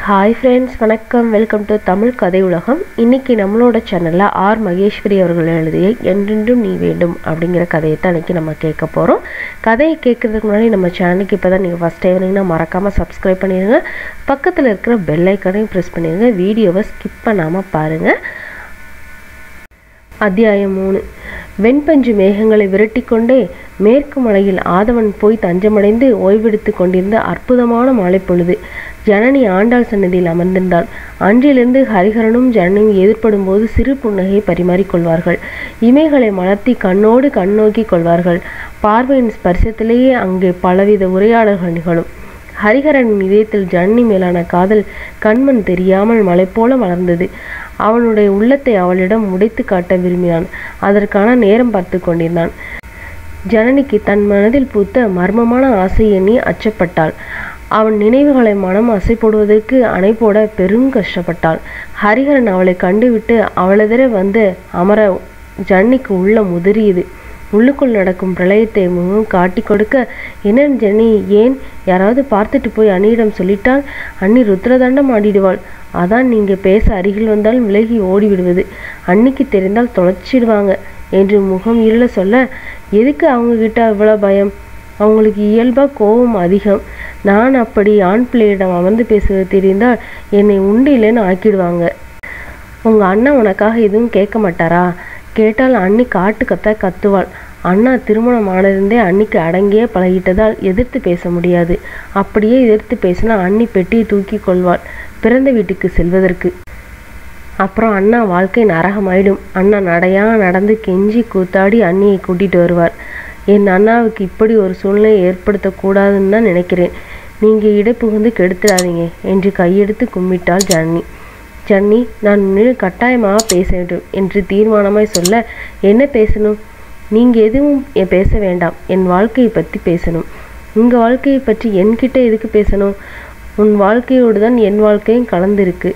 hi friends வணக்கம் welcome to Tamil கதை உலகம் இன்னைக்கு நம்மளோட சேனலில் ஆர் மகேஸ்வரி அவர்கள் எழுதிய என்றென்றும் நீ வேண்டும் அப்படிங்கிற கதையை தான் இன்னைக்கு நம்ம கேட்க போகிறோம் கதையை கேட்குறதுக்கு முன்னாடி நம்ம சேனலுக்கு இப்போ தான் நீங்கள் ஃபஸ்ட் டைம் வந்தீங்கன்னா மறக்காமல் சப்ஸ்கிரைப் பண்ணிடுங்க பக்கத்தில் இருக்கிற பெல் ஐக்கனையும் ப்ரெஸ் பண்ணிடுங்க வீடியோவை ஸ்கிப் பண்ணாமல் பாருங்கள் அத்தியாயம் மூணு வெண்பஞ்சு மேகங்களை விரட்டிக்கொண்டே மேற்கு மலையில் ஆதவன் போய் தஞ்சமடைந்து ஓய்வெடுத்து கொண்டிருந்த அற்புதமான மாலை பொழுது ஜனனி ஆண்டாள் சன்னதியில் அமர்ந்திருந்தாள் அன்றிலிருந்து ஹரிஹரனும் ஜனனியும் எதிர்ப்படும் போது சிறு புன்னகையை பரிமாறிக்கொள்வார்கள் இமைகளை மலர்த்தி கண்ணோடு கண் நோக்கி கொள்வார்கள் பார்வையின் ஸ்பர்சத்திலேயே அங்கே பலவித உரையாடல்கள் நிகழும் ஹரிஹரனின் இதயத்தில் ஜனனி மேலான காதல் கண்மண் தெரியாமல் மலை போல வளர்ந்தது அவனுடைய உள்ளத்தை அவளிடம் உடைத்து காட்ட விரும்பினான் அதற்கான நேரம் பார்த்து கொண்டிருந்தான் ஜனனிக்கு தன் மனதில் பூத்த மர்மமான ஆசை எண்ணி அச்சப்பட்டாள் அவன் நினைவுகளை மனம் அசைப்படுவதற்கு அணை போட பெரும் கஷ்டப்பட்டாள் ஹரிஹரன் அவளை கண்டுவிட்டு அவளெதிர வந்து அமர ஜன்னிக்கு உள்ள முதிரியது உள்ளுக்குள் நடக்கும் பிரளயத்தை முகம் காட்டி கொடுக்க என்ன ஜெனி ஏன் யாராவது பார்த்துட்டு போய் அண்ணியிடம் சொல்லிட்டால் அண்ணி ருத்ரதண்டம் ஆடிடுவாள் அதான் நீங்கள் பேச அருகில் வந்தால் விலகி ஓடி விடுவது அன்னிக்கு தெரிந்தால் தொலைச்சிடுவாங்க என்று முகம் இருள சொல்ல எதுக்கு அவங்கக்கிட்ட அவ்வளோ பயம் அவங்களுக்கு இயல்பாக கோபம் அதிகம் நான் அப்படி ஆண் பிள்ளையிடம் அமர்ந்து பேசுவது தெரிந்தால் என்னை உண்டு இல்லைன்னு ஆக்கிடுவாங்க உங்கள் அண்ணன் உனக்காக எதுவும் கேட்க மாட்டாரா கேட்டால் அண்ணி காட்டு கத்த கத்துவாள் அண்ணா திருமணம் ஆனதிருந்தே அன்னிக்கு அடங்கியே பழகிட்டதால் எதிர்த்து பேச முடியாது அப்படியே எதிர்த்து பேசினா அண்ணி பெட்டியை தூக்கி கொள்வாள் பிறந்த வீட்டுக்கு செல்வதற்கு அப்புறம் அண்ணா வாழ்க்கை நரகமாயிடும் அண்ணா நடையா நடந்து கெஞ்சி கூத்தாடி அண்ணியை கூட்டிட்டு வருவார் என் அண்ணாவுக்கு இப்படி ஒரு சூழ்நிலை ஏற்படுத்தக்கூடாதுன்னு தான் நினைக்கிறேன் நீங்கள் இடைப்புகுந்து கெடுத்துடாதீங்க என்று கையெடுத்து கும்பிட்டாள் ஜன்னி ஜன்னி நான் இன்னும் கட்டாயமாக பேச வேண்டும் என்று தீர்மானமாய் சொல்ல என்ன பேசணும் நீங்கள் எதுவும் பேச வேண்டாம் என் வாழ்க்கையை பற்றி பேசணும் உங்கள் வாழ்க்கையை பற்றி என்கிட்ட எதுக்கு பேசணும் உன் வாழ்க்கையோடு தான் என் வாழ்க்கையும் கலந்துருக்கு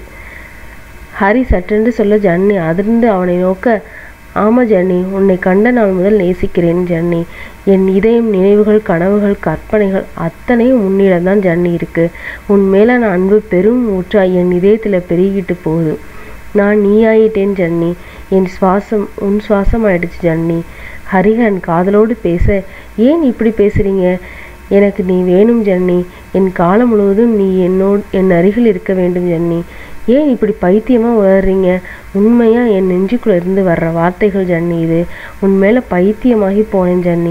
ஹரி சற்றென்று சொல்ல ஜன்னி அதிர்ந்து அவனை நோக்க ஆமா ஜன்னி உன்னை கண்ட நாள் முதல் நேசிக்கிறேன் ஜன்னி என் இதயம் நினைவுகள் கனவுகள் கற்பனைகள் அத்தனையும் உன்னிடம்தான் ஜன்னி இருக்கு உன் மேலான அன்பு பெரும் ஊற்றா என் இதயத்தில் பெருகிட்டு போகுது நான் நீ ஆயிட்டேன் ஜன்னி என் சுவாசம் உன் சுவாசம் ஆயிடுச்சு ஜன்னி ஹரிஹரன் காதலோடு பேச ஏன் இப்படி பேசுறீங்க எனக்கு நீ வேணும் ஜன்னி என் காலம் முழுவதும் நீ என்னோடு என் அருகில் இருக்க வேண்டும் ஜன்னி ஏன் இப்படி பைத்தியமாக உளறீங்க உண்மையா என் நெஞ்சுக்குள்ள இருந்து வர்ற வார்த்தைகள் ஜன்னி இது உன் மேலே பைத்தியமாகி போனேன் ஜன்னி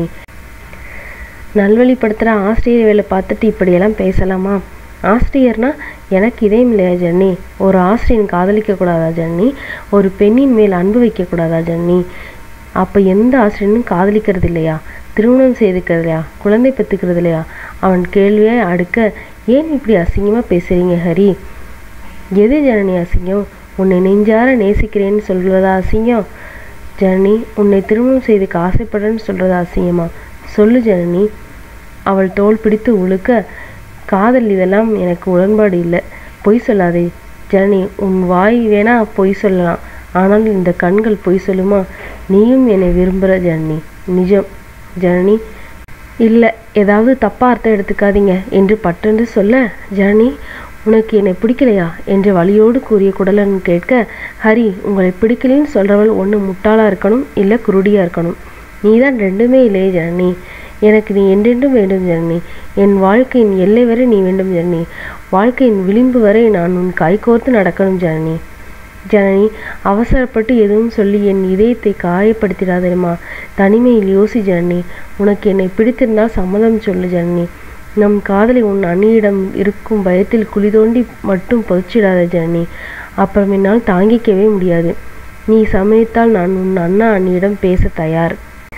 நல்வழிப்படுத்துகிற ஆசிரியர் வேலை பார்த்துட்டு இப்படியெல்லாம் பேசலாமா ஆசிரியர்னா எனக்கு இதயம் இல்லையா ஜன்னி ஒரு ஆசிரியன் காதலிக்க கூடாதா ஜன்னி ஒரு பெண்ணின் மேல் அன்பு வைக்கக்கூடாதா ஜன்னி அப்போ எந்த ஆசிரியனும் காதலிக்கிறது இல்லையா திருமணம் செய்துக்கிறது இல்லையா குழந்தை பெற்றுக்கிறது இல்லையா அவன் கேள்வியை அடுக்க ஏன் இப்படி அசிங்கமாக பேசுகிறீங்க ஹரி எது ஜனனி அசிங்கம் உன்னை நெஞ்சார நேசிக்கிறேன்னு சொல்வதா அசிங்கம் ஜனனி உன்னை திருமணம் செய்துக்க ஆசைப்படுறேன்னு சொல்கிறதா அசிங்கமா சொல்லு ஜனனி அவள் தோல் பிடித்து உழுக்க காதல் இதெல்லாம் எனக்கு உடன்பாடு இல்லை பொய் சொல்லாதே ஜனனி உன் வாய் வேணா பொய் சொல்லலாம் ஆனால் இந்த கண்கள் பொய் சொல்லுமா நீயும் என்னை விரும்புகிற ஜனனி நிஜம் ஜனனி இல்லை ஏதாவது தப்பாக அர்த்தம் எடுத்துக்காதீங்க என்று பட்டென்று சொல்ல ஜனனி உனக்கு என்னை பிடிக்கலையா என்று வழியோடு கூறிய குடலன் கேட்க ஹரி உங்களை பிடிக்கலன்னு சொல்கிறவள் ஒன்று முட்டாளாக இருக்கணும் இல்லை குருடியாக இருக்கணும் நீ தான் ரெண்டுமே இல்லையே ஜனனி எனக்கு நீ என்றென்றும் வேண்டும் ஜனனி என் வாழ்க்கையின் எல்லை வரை நீ வேண்டும் ஜனனி வாழ்க்கையின் விளிம்பு வரை நான் உன் கைகோர்த்து நடக்கணும் ஜனனி ஜனனி அவசரப்பட்டு எதுவும் சொல்லி என் இதயத்தை காயப்படுத்திடாதேம்மா தனிமையில் யோசி ஜனனி உனக்கு என்னை பிடித்திருந்தால் சம்மதம் சொல்லு ஜனனி நம் காதலை உன் அண்ணியிடம் இருக்கும் பயத்தில் குழி தோண்டி மட்டும் புதைச்சிடாத ஜனனி அப்புறம் என்னால் தாங்கிக்கவே முடியாது நீ சமயத்தால் நான் உன் அண்ணா அண்ணியிடம் பேச தயார்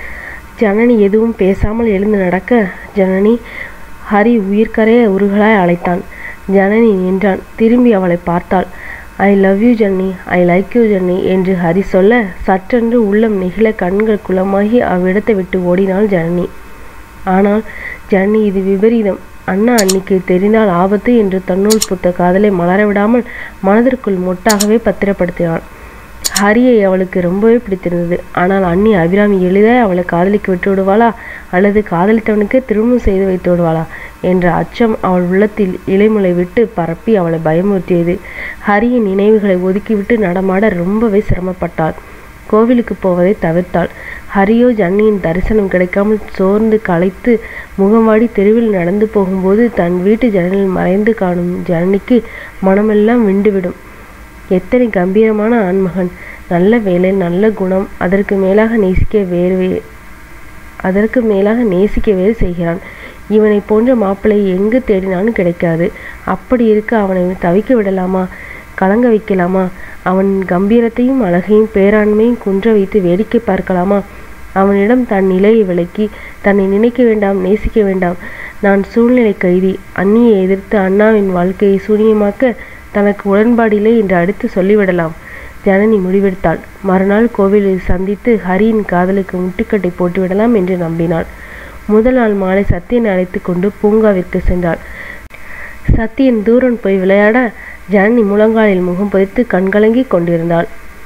ஜனனி எதுவும் பேசாமல் எழுந்து நடக்க ஜனனி ஹரி உயிர்க்கரைய உருகலாய் அழைத்தான் ஜனனி நின்றான் திரும்பி அவளை பார்த்தாள் I love you Janni I like you Janni என்று ஹரி சொல்ல சற்றென்று உள்ளம் நெகிழ கண்கள் குளமாகி அவ்விடத்தை விட்டு ஓடினாள் ஜனனி ஆனால் ஜன்னி இது விபரீதம் அண்ணா அன்னிக்கு தெரிந்தால் ஆபத்து என்று தன்னுள் புத்த காதலை மலர விடாமல் மனதிற்குள் மொட்டாகவே பத்திரப்படுத்தினாள் ஹரியை அவளுக்கு ரொம்பவே பிடித்திருந்தது ஆனால் அண்ணி அபிராமி எளிதாக அவளை காதலிக்க விட்டு விடுவாளா அல்லது காதலித்தவனுக்கு திருமணம் செய்து வைத்து விடுவாளா என்ற அச்சம் அவள் உள்ளத்தில் இலைமுளை விட்டு பரப்பி அவளை பயமுறுத்தியது ஹரியின் நினைவுகளை ஒதுக்கிவிட்டு நடமாட ரொம்பவே சிரமப்பட்டாள் கோவிலுக்கு போவதை தவிர்த்தாள் ஹரியோ ஜன்னியின் தரிசனம் கிடைக்காமல் சோர்ந்து களைத்து முகம்வாடி தெருவில் நடந்து போகும்போது தன் வீட்டு ஜன்னலில் மறைந்து காணும் ஜனனிக்கு மனமெல்லாம் விண்டுவிடும் எத்தனை கம்பீரமான ஆண்மகன் நல்ல வேலை நல்ல குணம் அதற்கு மேலாக நேசிக்க வேறு வே- அதற்கு மேலாக நேசிக்க வேறு செய்கிறான் இவனை போன்ற மாப்பிள்ளை எங்கு தேடினாலும் கிடைக்காது அப்படி இருக்க அவனை தவிக்க விடலாமா கலங்க வைக்கலாமா அவன் கம்பீரத்தையும் அழகையும் பேராண்மையும் குன்ற வைத்து வேடிக்கை பார்க்கலாமா அவனிடம் தன் நிலையை விளக்கி தன்னை நினைக்க வேண்டாம் நேசிக்க வேண்டாம் நான் சூழ்நிலை கைதி அண்ணியை எதிர்த்து அண்ணாவின் வாழ்க்கையை சூனியமாக்க தனக்கு உடன்பாடில்லை என்று அடுத்து சொல்லிவிடலாம் ஜனனி முடிவெடுத்தாள் மறுநாள் கோவிலில் சந்தித்து ஹரியின் காதலுக்கு முட்டுக்கட்டை போட்டுவிடலாம் என்று நம்பினாள் முதல் நாள் மாலை சத்தியனை அழைத்து கொண்டு பூங்காவிற்கு சென்றாள் சத்தியன் தூரன் போய் விளையாட ஜனனி முழங்காலில் முகம் பதித்து கண்கலங்கி கொண்டிருந்தாள்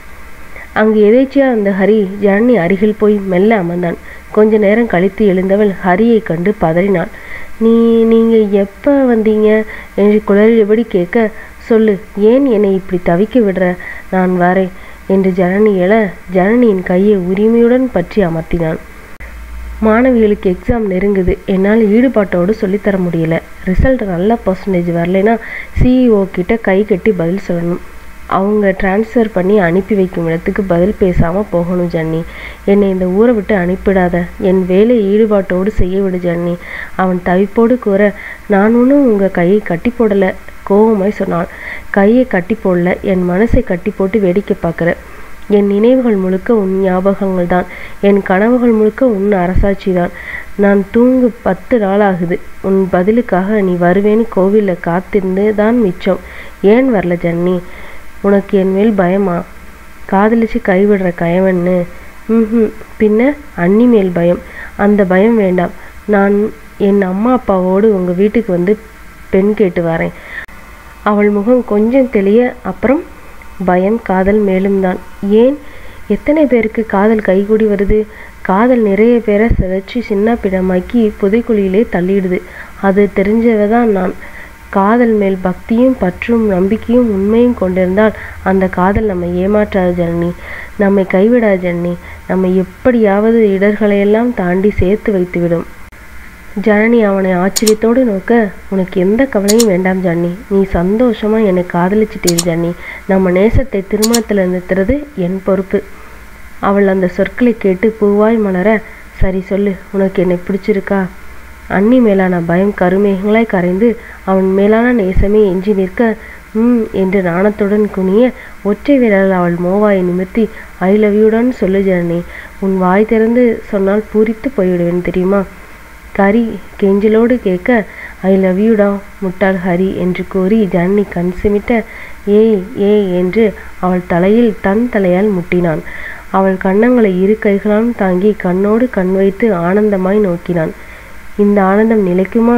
அங்கு எதேச்சியா அந்த ஹரி ஜனனி அருகில் போய் மெல்ல அமர்ந்தான் கொஞ்ச நேரம் கழித்து எழுந்தவள் ஹரியை கண்டு பதறினாள் நீ நீங்க எப்ப வந்தீங்க என்று குளறியபடி கேட்க சொல்லு ஏன் என்னை இப்படி தவிக்க விடுற நான் வரேன் என்று ஜனனி எழ ஜனனியின் கையை உரிமையுடன் பற்றி அமர்த்தினான் மாணவிகளுக்கு எக்ஸாம் நெருங்குது என்னால் ஈடுபாட்டோடு சொல்லித்தர முடியல ரிசல்ட் நல்ல பர்சன்டேஜ் வரலைன்னா சிஇஓ கிட்ட கை கட்டி பதில் சொல்லணும் அவங்க ட்ரான்ஸ்ஃபர் பண்ணி அனுப்பி வைக்கும் இடத்துக்கு பதில் பேசாமல் போகணும் ஜன்னி என்னை இந்த ஊரை விட்டு அனுப்பிடாத என் வேலை ஈடுபாட்டோடு செய்ய விடு ஜன்னி அவன் தவிப்போடு கூற நான் ஒன்றும் உங்கள் கையை கட்டி போடலை கோபமாய் சொன்னான் கையை கட்டி போடல என் மனசை கட்டி போட்டு வேடிக்கை பார்க்குற என் நினைவுகள் முழுக்க உன் ஞாபகங்கள் தான் என் கனவுகள் முழுக்க உன் அரசாட்சி தான் நான் தூங்கு பத்து நாள் ஆகுது உன் பதிலுக்காக நீ வருவேன்னு கோவிலில் காத்திருந்து தான் மிச்சம் ஏன் வரல ஜன்னி உனக்கு என் மேல் பயமா காதலிச்சு கைவிடுற கயவன்னு ம் பின்ன அண்ணி மேல் பயம் அந்த பயம் வேண்டாம் நான் என் அம்மா அப்பாவோடு உங்கள் வீட்டுக்கு வந்து பெண் கேட்டு வரேன் அவள் முகம் கொஞ்சம் தெளிய அப்புறம் பயம் காதல் மேலும் தான் ஏன் எத்தனை பேருக்கு காதல் கைகூடி வருது காதல் நிறைய பேரை சிதைச்சி சின்ன பிணமாக்கி புதைக்குழியிலே தள்ளிடுது அது தெரிஞ்சவ தான் நான் காதல் மேல் பக்தியும் பற்றும் நம்பிக்கையும் உண்மையும் கொண்டிருந்தால் அந்த காதல் நம்மை ஏமாற்றாது ஜனனி நம்மை கைவிடாது ஜனனி நம்மை எப்படியாவது இடர்களையெல்லாம் தாண்டி சேர்த்து வைத்துவிடும் ஜனனி அவனை ஆச்சரியத்தோடு நோக்க உனக்கு எந்த கவலையும் வேண்டாம் ஜன்னி நீ சந்தோஷமா என்னை காதலிச்சிட்டீரு ஜன்னி நம்ம நேசத்தை திருமணத்தில் நிறுத்துறது என் பொறுப்பு அவள் அந்த சொற்களை கேட்டு பூவாய் மலர சரி சொல்லு உனக்கு என்னை பிடிச்சிருக்கா அண்ணி மேலான பயம் கருமேகங்களாய் கரைந்து அவன் மேலான நேசமே எஞ்சி நிற்க ம் என்று நாணத்துடன் குனிய ஒற்றை விரல் அவள் மோவாயை நிமிர்த்தி ஐ லவ் யூடன் சொல்லு ஜனனி உன் வாய் திறந்து சொன்னால் பூரித்து போய்விடுவேன் தெரியுமா கரி கெஞ்சலோடு கேட்க ஐ லவ் யூடா முட்டாள் ஹரி என்று கூறி ஜனனி கண் சிமிட்ட ஏய் ஏய் என்று அவள் தலையில் தன் தலையால் முட்டினான் அவள் கன்னங்களை இரு கைகளாலும் தாங்கி கண்ணோடு கண் வைத்து ஆனந்தமாய் நோக்கினான் இந்த ஆனந்தம் நிலைக்குமா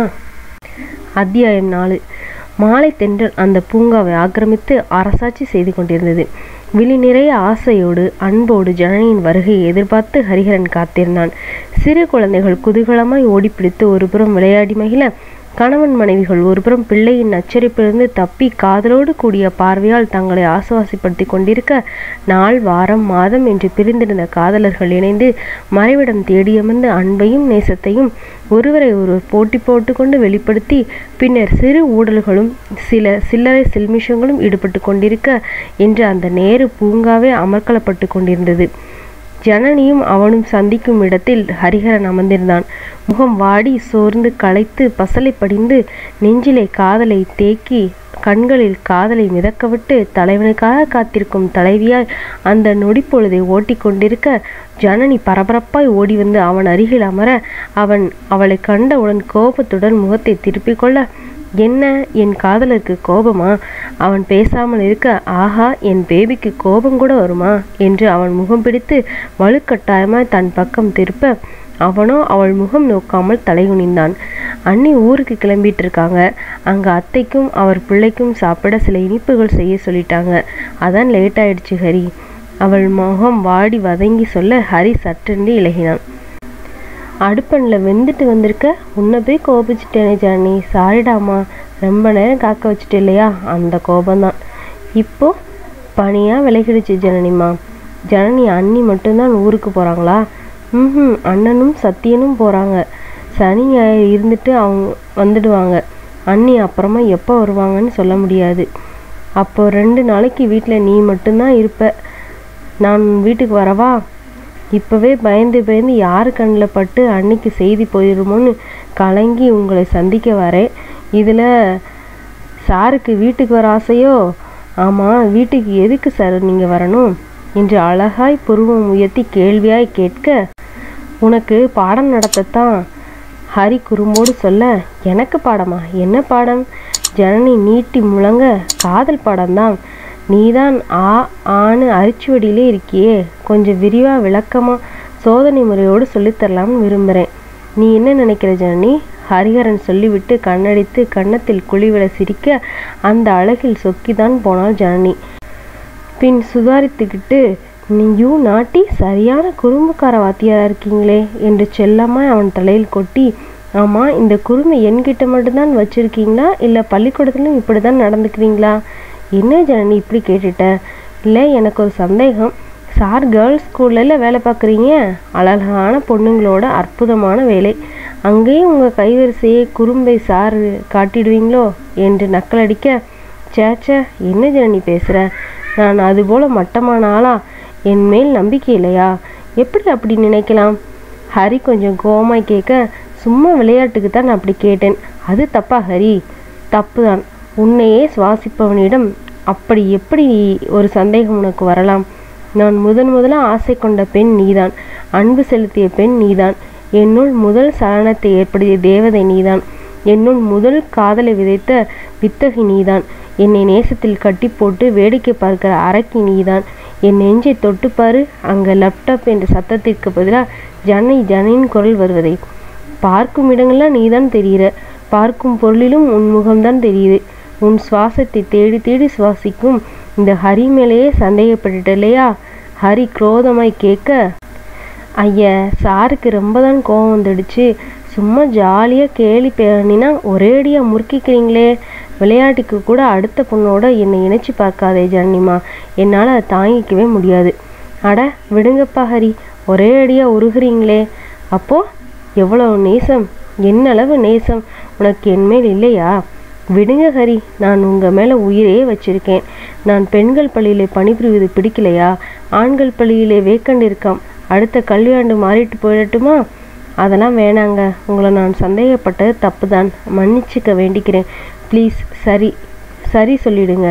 அத்தியாயம் நாலு மாலை தென்றல் அந்த பூங்காவை ஆக்கிரமித்து அரசாட்சி செய்து கொண்டிருந்தது விழி நிறைய ஆசையோடு அன்போடு ஜனனியின் வருகையை எதிர்பார்த்து ஹரிஹரன் காத்திருந்தான் சிறு குழந்தைகள் குதூகலமாய் ஓடிப்பிடித்து ஒருபுறம் விளையாடி மகிழ கணவன் மனைவிகள் ஒருபுறம் பிள்ளையின் நச்சரிப்பிலிருந்து தப்பி காதலோடு கூடிய பார்வையால் தங்களை ஆசுவாசப்படுத்தி கொண்டிருக்க நாள் வாரம் மாதம் என்று பிரிந்திருந்த காதலர்கள் இணைந்து மறைவிடம் தேடியமர்ந்து அன்பையும் நேசத்தையும் ஒருவரை ஒருவர் போட்டி போட்டுக்கொண்டு வெளிப்படுத்தி பின்னர் சிறு ஊடல்களும் சில சில்லறை சில்மிஷங்களும் ஈடுபட்டு கொண்டிருக்க என்று அந்த நேரு பூங்காவே அமர்க்கலப்பட்டு கொண்டிருந்தது ஜனனியும் அவனும் சந்திக்கும் இடத்தில் ஹரிஹரன் அமர்ந்திருந்தான் முகம் வாடி சோர்ந்து களைத்து பசலை படிந்து நெஞ்சிலே காதலை தேக்கி கண்களில் காதலை மிதக்கவிட்டு தலைவனுக்காக காத்திருக்கும் தலைவியாய் அந்த நொடிப்பொழுதை ஓட்டிக்கொண்டிருக்க ஜனனி பரபரப்பாய் ஓடி வந்து அவன் அருகில் அமர அவன் அவளை கண்டவுடன் கோபத்துடன் முகத்தை திருப்பிக் கொள்ள என்ன என் காதலருக்கு கோபமா அவன் பேசாமல் இருக்க ஆஹா என் பேபிக்கு கோபம் கூட வருமா என்று அவன் முகம் பிடித்து வலுக்கட்டாயமாய் தன் பக்கம் திருப்ப அவனோ அவள் முகம் நோக்காமல் தலைகுனிந்தான் அண்ணி ஊருக்கு கிளம்பிட்டு இருக்காங்க அங்க அத்தைக்கும் அவர் பிள்ளைக்கும் சாப்பிட சில இனிப்புகள் செய்ய சொல்லிட்டாங்க அதான் லேட் ஆயிடுச்சு ஹரி அவள் முகம் வாடி வதங்கி சொல்ல ஹரி சற்றென்று இலகினான் அடுப்பனில் வெந்துட்டு வந்திருக்க உன்னை போய் கோபிச்சிட்டேனே ஜனனி சாரிடாமா ரொம்ப நேரம் காக்க வச்சுட்டு இல்லையா அந்த கோபம்தான் இப்போ பனியாக விலகிடுச்சு ஜனனிமா ஜனனி அண்ணி மட்டும்தான் ஊருக்கு போகிறாங்களா ம் அண்ணனும் சத்தியனும் போகிறாங்க சனி ஞாயிறு இருந்துட்டு அவங்க வந்துடுவாங்க அண்ணி அப்புறமா எப்போ வருவாங்கன்னு சொல்ல முடியாது அப்போ ரெண்டு நாளைக்கு வீட்டில் நீ மட்டும்தான் இருப்ப நான் வீட்டுக்கு வரவா இப்போவே பயந்து பயந்து யார் கண்ணில் பட்டு அன்னைக்கு செய்தி போயிடுமோன்னு கலங்கி உங்களை சந்திக்க வரேன் இதில் சாருக்கு வீட்டுக்கு வர ஆசையோ ஆமாம் வீட்டுக்கு எதுக்கு சார் நீங்கள் வரணும் என்று அழகாய் புருவம் உயர்த்தி கேள்வியாய் கேட்க உனக்கு பாடம் நடத்தத்தான் ஹரி குறும்போடு சொல்ல எனக்கு பாடமா என்ன பாடம் ஜனனி நீட்டி முழங்க காதல் பாடம்தான் நீதான் ஆ ஆணு அரிச்சுவடியிலே இருக்கியே கொஞ்சம் விரிவாக விளக்கமாக சோதனை முறையோடு சொல்லித்தரலாம்னு விரும்புகிறேன் நீ என்ன நினைக்கிற ஜனனி ஹரிஹரன் சொல்லிவிட்டு கண்ணடித்து கன்னத்தில் குழிவிட சிரிக்க அந்த அழகில் சொக்கிதான் போனாள் ஜனனி பின் சுதாரித்துக்கிட்டு நீயும் நாட்டி சரியான குறும்புக்கார வாத்தியாரா இருக்கீங்களே என்று செல்லமாய் அவன் தலையில் கொட்டி ஆமாம் இந்த குறும்பை என்கிட்ட மட்டும்தான் வச்சுருக்கீங்களா இல்லை பள்ளிக்கூடத்துலையும் இப்படி தான் நடந்துக்கிறீங்களா என்ன ஜனனி இப்படி கேட்டுட்ட இல்லை எனக்கு ஒரு சந்தேகம் சார் கேர்ள்ஸ் ஸ்கூல்ல வேலை பார்க்குறீங்க அழகான பொண்ணுங்களோட அற்புதமான வேலை அங்கேயும் உங்கள் கைவரிசையை குறும்பை சார் காட்டிடுவீங்களோ என்று நக்கலடிக்க சேச்சே என்ன ஜனனி பேசுகிற நான் அதுபோல் மட்டமான ஆளா என் மேல் நம்பிக்கை இல்லையா எப்படி அப்படி நினைக்கலாம் ஹரி கொஞ்சம் கோவமாய் கேட்க சும்மா விளையாட்டுக்கு தான் நான் அப்படி கேட்டேன் அது தப்பா ஹரி தப்பு தான் உன்னையே சுவாசிப்பவனிடம் அப்படி எப்படி ஒரு சந்தேகம் உனக்கு வரலாம் நான் முதன் முதலாக ஆசை கொண்ட பெண் நீதான் அன்பு செலுத்திய பெண் நீதான் என்னுள் முதல் சலனத்தை ஏற்படுத்திய தேவதை நீதான் என்னுள் முதல் காதலை விதைத்த வித்தகி நீதான் என்னை நேசத்தில் கட்டி போட்டு வேடிக்கை பார்க்கிற அரக்கி நீதான் என் நெஞ்சை தொட்டுப்பாரு அங்கே லேப்டாப் என்ற சத்தத்திற்கு பதிலாக ஜனை ஜனின் குரல் வருவதை பார்க்கும் இடங்கள்லாம் நீதான் தெரிகிற பார்க்கும் பொருளிலும் உன் முகம்தான் தெரியுது உன் சுவாசத்தை தேடி தேடி சுவாசிக்கும் இந்த ஹரி மேலேயே சந்தேகப்பட்டுட்டலையா ஹரி குரோதமாய் கேட்க ஐயா சாருக்கு ரொம்ப தான் கோவம் வந்துடுச்சு சும்மா ஜாலியாக கேலி பண்ணினா ஒரேடியாக முறுக்கிக்கிறீங்களே விளையாட்டுக்கு கூட அடுத்த பொண்ணோட என்னை இணைச்சி பார்க்காதே ஜனனிமா என்னால் அதை தாங்கிக்கவே முடியாது அட விடுங்கப்பா ஹரி ஒரே அடியாக உருகுறீங்களே அப்போது எவ்வளோ நேசம் என்னளவு நேசம் உனக்கு என்மேல் இல்லையா விடுங்க ஹரி நான் உங்கள் மேலே உயிரே வச்சிருக்கேன் நான் பெண்கள் பள்ளியிலே பணிபுரிவது பிடிக்கலையா ஆண்கள் பள்ளியிலே வேக்கண்ட் இருக்காம் அடுத்த கல்வியாண்டு மாறிட்டு போயிடட்டுமா அதெல்லாம் வேணாங்க உங்களை நான் சந்தேகப்பட்டது தப்பு தான் மன்னிச்சுக்க வேண்டிக்கிறேன் ப்ளீஸ் சரி சரி சொல்லிடுங்க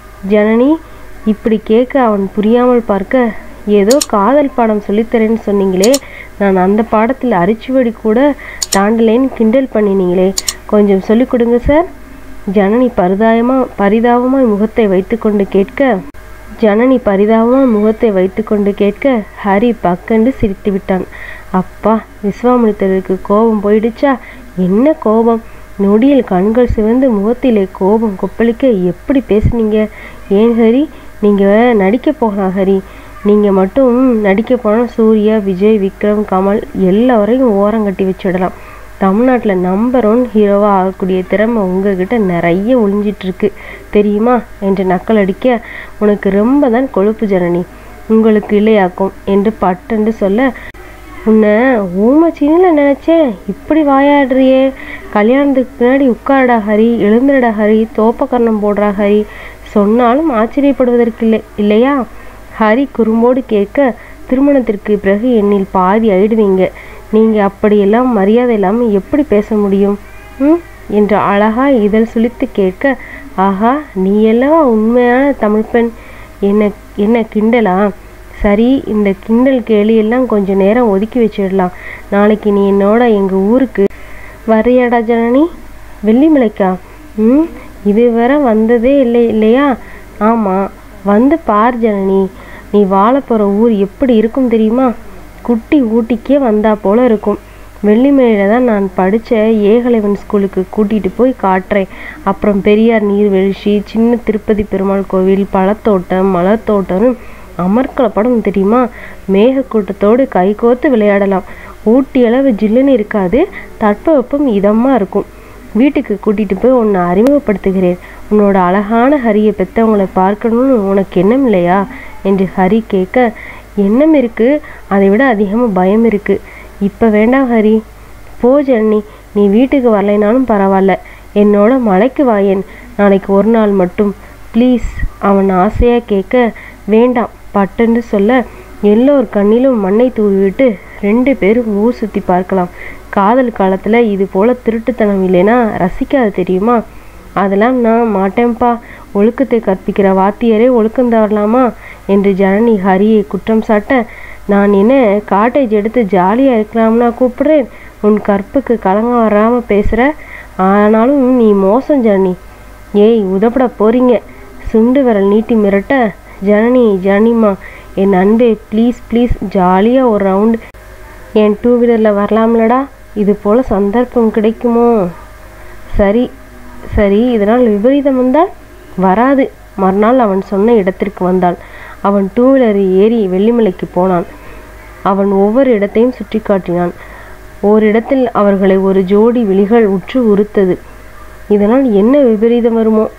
ஜனனி இப்படி கேட்க அவன் புரியாமல் பார்க்க ஏதோ காதல் பாடம் சொல்லித்தரேன்னு சொன்னீங்களே நான் அந்த பாடத்தில் அரிச்சுவடி கூட தாண்டலேன்னு கிண்டல் பண்ணினீங்களே கொஞ்சம் சொல்லிக் கொடுங்க சார் ஜனனி பரிதாயமாக பரிதாபமாய் முகத்தை வைத்துக்கொண்டு கேட்க ஜனனி பரிதாபமாக முகத்தை வைத்துக்கொண்டு கேட்க ஹரி பக்கண்டு சிரித்து விட்டான் அப்பா விஸ்வாமித்திரருக்கு கோபம் போயிடுச்சா என்ன கோபம் நொடியில் கண்கள் சிவந்து முகத்திலே கோபம் கொப்பளிக்க எப்படி பேசுனீங்க ஏன் ஹரி நீங்கள் நடிக்க போகலாம் ஹரி நீங்கள் மட்டும் நடிக்க போனால் சூர்யா விஜய் விக்ரம் கமல் எல்லாரையும் ஓரம் கட்டி வச்சிடலாம் தமிழ்நாட்டில் நம்பர் ஒன் ஹீரோவாக ஆகக்கூடிய திறமை உங்ககிட்ட நிறைய ஒளிஞ்சிட்ருக்கு தெரியுமா என்று நக்கல் அடிக்க உனக்கு ரொம்ப தான் கொழுப்பு ஜனனி உங்களுக்கு இல்லையாக்கும் என்று பட்டென்று சொல்ல உன்னை ஊமச்சினில் நினச்சேன் இப்படி வாயாடுறியே கல்யாணத்துக்கு பின்னாடி உட்காரடா ஹரி எழுந்துடா ஹரி தோப்பக்கரணம் போடுறா ஹரி சொன்னாலும் ஆச்சரியப்படுவதற்கு இல்லை இல்லையா ஹரி குறும்போடு கேட்க திருமணத்திற்கு பிறகு என்னில் பாதி ஆயிடுவீங்க நீங்கள் அப்படியெல்லாம் மரியாதை இல்லாமல் எப்படி பேச முடியும் ம் என்று அழகா இதழ் சுளித்து கேட்க ஆஹா நீ எல்லாம் உண்மையான தமிழ் பெண் என்ன என்ன கிண்டலா சரி இந்த கிண்டல் கேலி எல்லாம் கொஞ்சம் நேரம் ஒதுக்கி வச்சிடலாம் நாளைக்கு நீ என்னோட எங்கள் ஊருக்கு வரையாடா ஜனனி வெள்ளிமலைக்கா ம் இதுவரை வந்ததே இல்லை இல்லையா ஆமாம் வந்து பார் ஜனனி நீ வாழ போகிற ஊர் எப்படி இருக்கும் தெரியுமா குட்டி ஊட்டிக்கே வந்தா போல இருக்கும் வெள்ளிமலையில் தான் நான் படித்த ஏகலைவன் ஸ்கூலுக்கு கூட்டிகிட்டு போய் காட்டுறேன் அப்புறம் பெரியார் நீர்வீழ்ச்சி சின்ன திருப்பதி பெருமாள் கோவில் பழத்தோட்டம் மலர் தோட்டம்னு அமர்க்கல படம் தெரியுமா மேகக்கூட்டத்தோடு கைகோர்த்து விளையாடலாம் ஊட்டி அளவு ஜில்லுன்னு இருக்காது தட்பவெப்பம் இதமாக இருக்கும் வீட்டுக்கு கூட்டிட்டு போய் உன்னை அறிமுகப்படுத்துகிறேன் உன்னோட அழகான ஹரியை பெற்றவங்களை பார்க்கணும்னு உனக்கு எண்ணம் இல்லையா என்று ஹரி கேட்க எண்ணம் இருக்கு அதை விட அதிகமாக பயம் இருக்கு இப்போ வேண்டாம் ஹரி போ ஜனனி நீ வீட்டுக்கு வரலைனாலும் பரவாயில்ல என்னோட மலைக்கு வாயேன் நாளைக்கு ஒரு நாள் மட்டும் ப்ளீஸ் அவன் ஆசையாக கேட்க வேண்டாம் பட்டுன்னு சொல்ல எல்லோர் கண்ணிலும் மண்ணை தூவிவிட்டு ரெண்டு பேரும் ஊர் சுற்றி பார்க்கலாம் காதல் காலத்தில் இது போல திருட்டுத்தனம் இல்லைன்னா ரசிக்காது தெரியுமா அதெல்லாம் நான் மாட்டேன்ப்பா ஒழுக்கத்தை கற்பிக்கிற வாத்தியரே ஒழுக்கம் தவறலாமா என்று ஜனனி ஹரியை குற்றம் சாட்ட நான் என்ன காட்டேஜ் எடுத்து ஜாலியாக இருக்கலாம்னா கூப்பிடுறேன் உன் கற்புக்கு கலங்கம் வராமல் பேசுகிற ஆனாலும் நீ மோசம் ஜனனி ஏய் உதப்பட போறீங்க சுண்டு விரல் நீட்டி மிரட்ட ஜனனி ஜனனிமா என் அன்பே ப்ளீஸ் ப்ளீஸ் ஜாலியாக ஒரு ரவுண்டு என் டூ வீலரில் வரலாம்லடா இது போல் சந்தர்ப்பம் கிடைக்குமோ சரி சரி இதனால் விபரீதம் வந்தால் வராது மறுநாள் அவன் சொன்ன இடத்திற்கு வந்தாள் அவன் டூ வீலரில் ஏறி வெள்ளிமலைக்கு போனான் அவன் ஒவ்வொரு இடத்தையும் சுற்றி காட்டினான் ஓரிடத்தில் அவர்களை ஒரு ஜோடி விழிகள் உற்று உறுத்தது இதனால் என்ன விபரீதம் வருமோ